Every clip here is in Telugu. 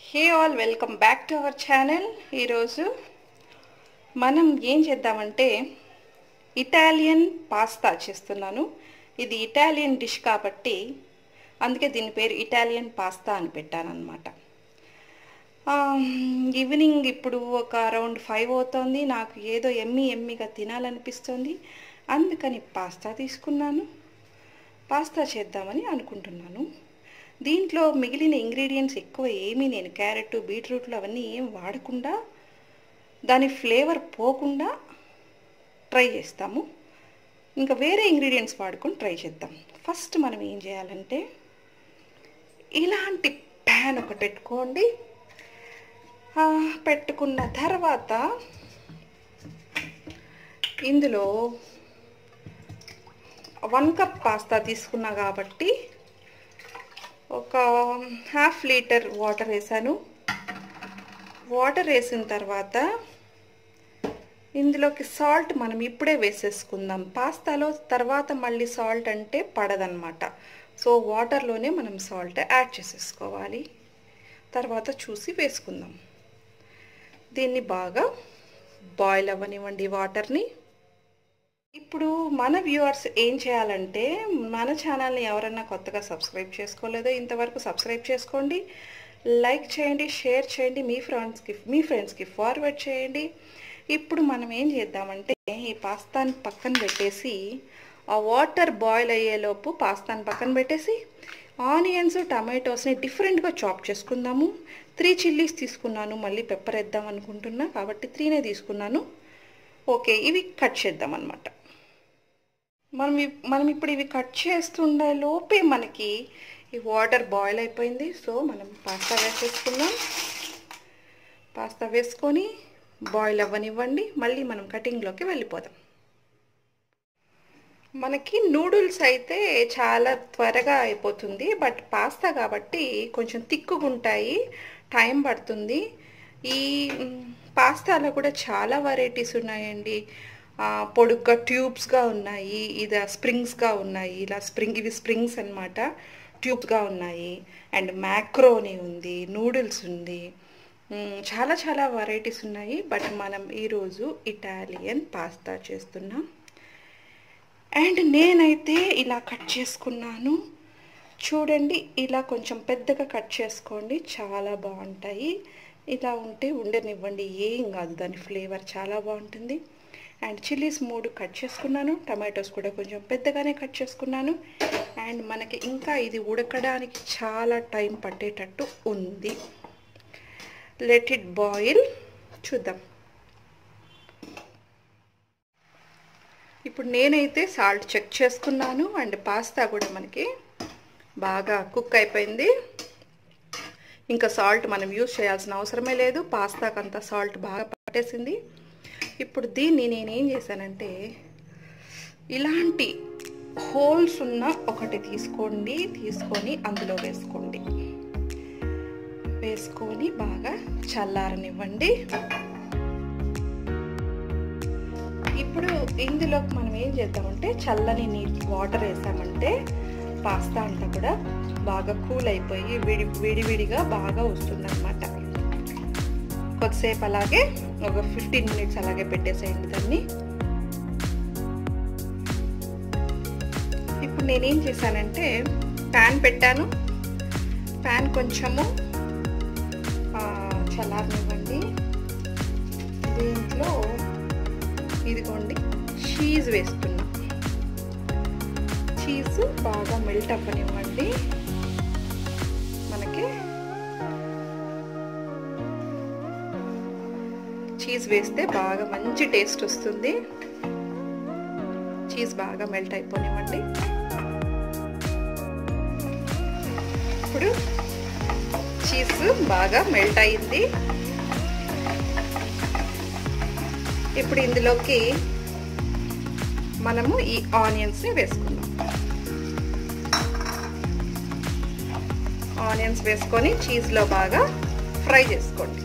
hey all welcome back to our channel ఈరోజు మనం ఏం చేద్దామంటే ఇటాలియన్ పాస్తా చేస్తున్నాను ఇది ఇటాలియన్ డిష్ కాబట్టి అందుకే దీని పేరు ఇటాలియన్ పాస్తా అని పెట్టాను అనమాట ఈవినింగ్ ఇప్పుడు ఒక అరౌండ్ ఫైవ్ అవుతుంది నాకు ఏదో ఎమ్మి ఎమ్మిగా తినాలనిపిస్తుంది అందుకని పాస్తా తీసుకున్నాను పాస్తా చేద్దామని అనుకుంటున్నాను దీంట్లో మిగిలిన ఇంగ్రీడియంట్స్ ఎక్కువ ఏమీ నేను క్యారెట్ బీట్రూట్లు అవన్నీ ఏం వాడకుండా దాని ఫ్లేవర్ పోకుండా ట్రై చేస్తాము ఇంకా వేరే ఇంగ్రీడియంట్స్ వాడుకొని ట్రై చేద్దాం ఫస్ట్ మనం ఏం చేయాలంటే ఇలాంటి ప్యాన్ ఒకటి పెట్టుకోండి పెట్టుకున్న తర్వాత ఇందులో వన్ కప్ పాస్తా తీసుకున్నా కాబట్టి ఒక హాఫ్ లీటర్ వాటర్ వేసాను వాటర్ వేసిన తర్వాత ఇందులోకి సాల్ట్ మనం ఇప్పుడే వేసేసుకుందాం పాస్తాలో తర్వాత మళ్ళీ సాల్ట్ అంటే పడదనమాట సో వాటర్లోనే మనం సాల్ట్ యాడ్ చేసేసుకోవాలి తర్వాత చూసి వేసుకుందాం దీన్ని బాగా బాయిల్ అవ్వనివ్వండి వాటర్ని ఇప్పుడు మన వ్యూవర్స్ ఏం చేయాలంటే మన ఛానల్ని ఎవరన్నా కొత్తగా సబ్స్క్రైబ్ చేసుకోలేదో ఇంతవరకు సబ్స్క్రైబ్ చేసుకోండి లైక్ చేయండి షేర్ చేయండి మీ ఫ్రెండ్స్కి మీ ఫ్రెండ్స్కి ఫార్వర్డ్ చేయండి ఇప్పుడు మనం ఏం చేద్దామంటే ఈ పాస్తాని పక్కన పెట్టేసి ఆ వాటర్ బాయిల్ అయ్యేలోపు పాస్తాని పక్కన పెట్టేసి ఆనియన్స్ టమాటోస్ని డిఫరెంట్గా చాప్ చేసుకుందాము త్రీ చిల్లీస్ తీసుకున్నాను మళ్ళీ పెప్పర్ వేద్దాం అనుకుంటున్నా కాబట్టి త్రీనే తీసుకున్నాను ఓకే ఇవి కట్ చేద్దాం అనమాట మనం మనం ఇప్పుడు ఇవి కట్ చేస్తుండే లోపే మనకి ఈ వాటర్ బాయిల్ అయిపోయింది సో మనం పాస్తా వేసేసుకుందాం పాస్తా వేసుకొని బాయిల్ అవ్వనివ్వండి మళ్ళీ మనం కటింగ్లోకి వెళ్ళిపోదాం మనకి నూడిల్స్ అయితే చాలా త్వరగా అయిపోతుంది బట్ పాస్తా కాబట్టి కొంచెం తిక్కుగా ఉంటాయి టైం పడుతుంది ఈ పాస్తాలో కూడా చాలా వెరైటీస్ ఉన్నాయండి పొడుగ్గా ట్యూబ్స్గా ఉన్నాయి ఇది స్ప్రింగ్స్గా ఉన్నాయి ఇలా స్ప్రింగ్ ఇవి స్ప్రింగ్స్ అనమాట ట్యూబ్స్గా ఉన్నాయి అండ్ మ్యాక్రోని ఉంది నూడిల్స్ ఉంది చాలా చాలా వెరైటీస్ ఉన్నాయి బట్ మనం ఈరోజు ఇటాలియన్ పాస్తా చేస్తున్నాం అండ్ నేనైతే ఇలా కట్ చేసుకున్నాను చూడండి ఇలా కొంచెం పెద్దగా కట్ చేసుకోండి చాలా బాగుంటాయి ఇలా ఉంటే ఉండనివ్వండి ఏం కాదు దాని ఫ్లేవర్ చాలా బాగుంటుంది అండ్ చిల్లీస్ మూడు కట్ చేసుకున్నాను టమాటోస్ కూడా కొంచెం పెద్దగానే కట్ చేసుకున్నాను అండ్ మనకి ఇంకా ఇది ఉడకడానికి చాలా టైం పట్టేటట్టు ఉంది లెట్ ఇట్ బాయిల్ చూద్దాం ఇప్పుడు నేనైతే సాల్ట్ చెక్ చేసుకున్నాను అండ్ పాస్తా కూడా మనకి బాగా కుక్ అయిపోయింది ఇంకా సాల్ట్ మనం యూజ్ చేయాల్సిన అవసరమే లేదు పాస్తాకు అంతా సాల్ట్ బాగా పట్టేసింది ఇప్పుడు దీన్ని నేనేం చేశానంటే ఇలాంటి హోల్స్ ఉన్న ఒకటి తీసుకోండి తీసుకొని అందులో వేసుకోండి వేసుకొని బాగా చల్లారనివ్వండి ఇప్పుడు ఇందులోకి మనం ఏం చేద్దామంటే చల్లని నీటి వాటర్ వేసామంటే పాస్తా అంతా కూడా బాగా కూల్ అయిపోయి విడి విడివిడిగా బాగా వస్తుందన్నమాట కొద్దిసేపు అలాగే ఒక ఫిఫ్టీన్ మినిట్స్ అలాగే పెట్టేసేయండి దాన్ని ఇప్పుడు నేనేం చేశానంటే ప్యాన్ పెట్టాను ప్యాన్ కొంచెము చల్లారనివ్వండి దీంట్లో ఇదిగోండి చీజ్ వేస్తున్నా చీజ్ బాగా మెల్ట్ అవ్వనివ్వండి మనకి చీజ్ వేస్తే బాగా మంచి టేస్ట్ వస్తుంది చీజ్ బాగా మెల్ట్ అయిపోనివ్వండి ఇప్పుడు చీజ్ బాగా మెల్ట్ అయింది ఇప్పుడు ఇందులోకి మనము ఈ ఆనియన్స్ని వేసుకుందాం ఆనియన్స్ వేసుకొని చీజ్లో బాగా ఫ్రై చేసుకోండి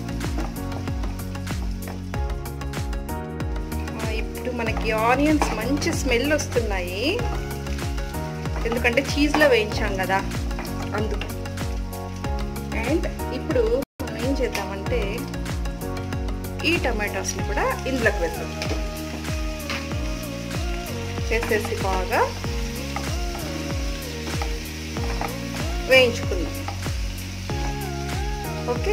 ఇప్పుడు మనకి ఆనియన్స్ మంచి స్మెల్ వస్తున్నాయి ఎందుకంటే చీజ్లో వేయించాం కదా అందుకు అండ్ ఇప్పుడు మనం ఏం చేద్దామంటే ఈ టమాటోస్ని కూడా ఇందులోకి వేద్దాం వేసేసి బాగా వేయించుకుందాం ఓకే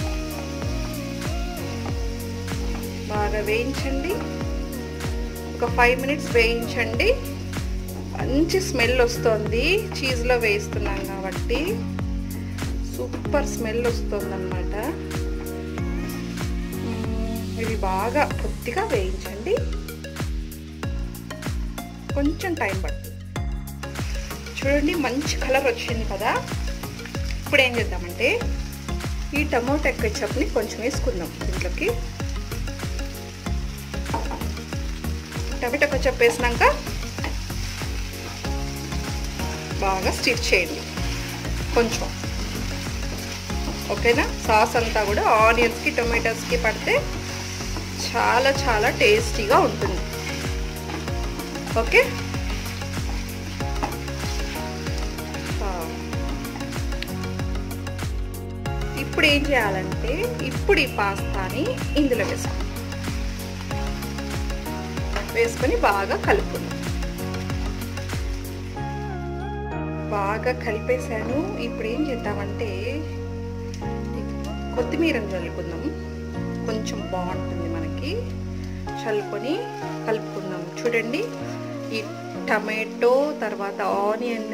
బాగా వేయించండి ఒక ఫైవ్ మినిట్స్ వేయించండి మంచి స్మెల్ వస్తుంది చీజ్లో వేయిస్తున్నాం కాబట్టి సూపర్ స్మెల్ వస్తుంది అనమాట ఇవి బాగా కొద్దిగా వేయించండి కొంచెం టైం పడుతుంది చూడండి మంచి కలర్ వచ్చింది కదా ఇప్పుడు ఏం చేద్దామంటే ఈ టమోటా కెచప్ని కొంచెం వేసుకుందాం దీంట్లోకి టమాటా కెచప్ వేసినాక బాగా స్టిచ్ చేయండి కొంచెం ఓకేనా సాస్ అంతా కూడా ఆనియన్స్కి టొమాటోస్కి పడితే చాలా చాలా టేస్టీగా ఉంటుంది ఓకే ఇప్పుడు ఏం చేయాలంటే ఇప్పుడు ఈ పాస్తాని ఇందులో వేసుకోండి వేసుకొని బాగా కలుపుకుందాం బాగా కలిపేశాను ఇప్పుడు ఏం చేద్దామంటే కొత్తిమీరని చల్లుకుందాం కొంచెం బాగుంటుంది మనకి చల్లుకొని కలుపుకుందాం చూడండి ఈ టమాటో తర్వాత ఆనియన్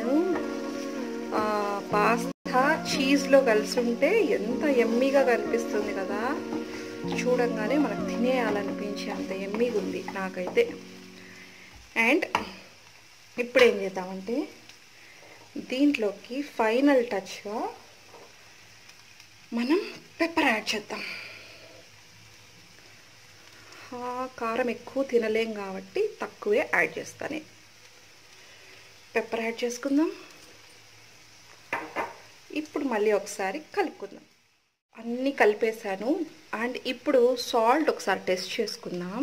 పాస్తా చీజ్లో కలిసి ఉంటే ఎంత ఎమ్మీగా కనిపిస్తుంది కదా చూడంగానే మనకు తినేయాలనిపించి అంత ఎమ్మీగా ఉంది నాకైతే అండ్ ఇప్పుడు ఏం చేద్దామంటే దీంట్లోకి ఫైనల్ టచ్గా మనం పెప్పర్ యాడ్ చేద్దాం కారం ఎక్కువ తినలేం కాబట్టి తక్కువే యాడ్ చేస్తాను పెప్పర్ యాడ్ చేసుకుందాం ఇప్పుడు మళ్ళీ ఒకసారి కలుపుకుందాం అన్నీ కలిపేశాను అండ్ ఇప్పుడు సాల్ట్ ఒకసారి టెస్ట్ చేసుకుందాం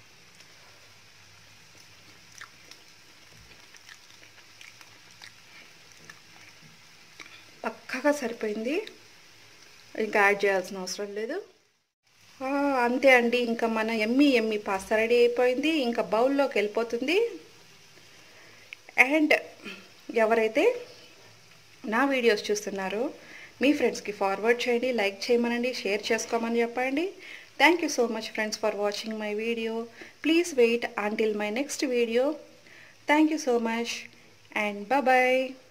పక్కగా సరిపోయింది ఇంకా యాడ్ చేయాల్సిన అవసరం లేదు అంతే అండి ఇంకా మన ఎమ్మి ఎమ్మి పాస్తా రెడీ అయిపోయింది ఇంకా బౌల్లోకి వెళ్ళిపోతుంది అండ్ ఎవరైతే నా వీడియోస్ చూస్తున్నారో మీ ఫ్రెండ్స్కి ఫార్వర్డ్ చేయండి లైక్ చేయమనండి షేర్ చేసుకోమని చెప్పండి thank you so much friends for watching my video please wait until my next video thank you so much and bye